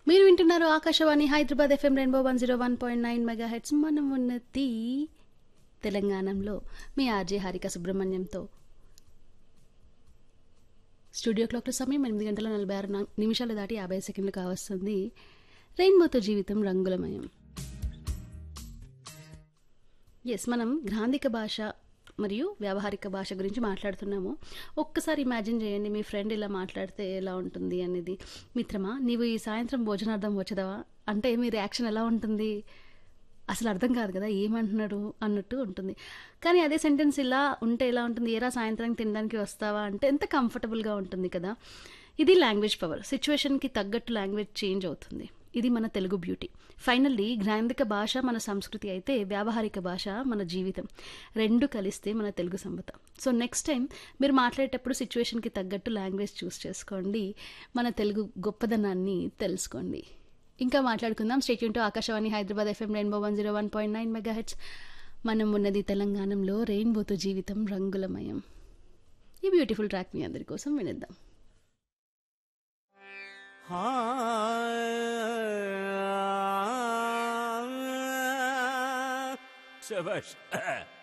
మీరు వింటున్నారు Akashvani Hyderabad FM rainbow one zero one point nine megahertz మనం ఉన్నది తెలంగాణలో మీ ఆర్జే హారిక సుబ్రహ్మణ్యంతో స్టూడియో క్లాక్ల సమయం ఎనిమిది గంటల నలభై ఆరు న- నిమిషాలు దాటి యాభై సెకండ్లు కావస్తుంది రెయిన్బోతో జీవితం రంగులమయం ఎస్ మనం గ్రాంధిక భాష మరియు వ్యావహారిక భాష గురించి మాట్లాడుతున్నాము ఒక్కసారి ఇమాజిన్ చేయండి మీ ఫ్రెండ్ ఇలా మాట్లాడితే ఎలా ఉంటుంది అనేది మిత్రమా నీవు ఈ సాయంత్రం భోజనార్థం వచ్చేదావా అంటే మీ రియాక్షన్ ఎలా ఉంటుంది అసలు అర్థం కాదు కదా ఏమంటున్నాడు అన్నట్టు ఉంటుంది కానీ అదే సెంటెన్స్ ఇలా ఉంటే ఎలా ఉంటుంది ఏరా సాయంత్రం తినడానికి వస్తావా అంటే ఎంత కంఫర్టబుల్గా ఉంటుంది కదా ఇది లాంగ్వేజ్ పవర్ సిచ్యువేషన్కి తగ్గట్టు లాంగ్వేజ్ చేంజ్ అవుతుంది ఇది మన తెలుగు బ్యూటీ ఫైనల్లీ గ్రాంధిక భాష మన సంస్కృతి అయితే వ్యావహారిక భాష మన జీవితం రెండు కలిస్తే మన తెలుగు సంపద సో నెక్స్ట్ టైం మీరు మాట్లాడేటప్పుడు సిచ్యువేషన్కి తగ్గట్టు లాంగ్వేజ్ చూస్ చేసుకోండి మన తెలుగు గొప్పదనాన్ని తెలుసుకోండి ఇంకా మాట్లాడుకుందాం స్టేట్ టు Akashvani Hyderabad FM rainbow one zero one point nine megahertz మనం ఉన్నది తెలంగాణలో రెయిన్బోతో జీవితం రంగులమయం ఈ బ్యూటిఫుల్ ట్రాక్ మీ అందరి కోసం వినిద్దాం శభాష్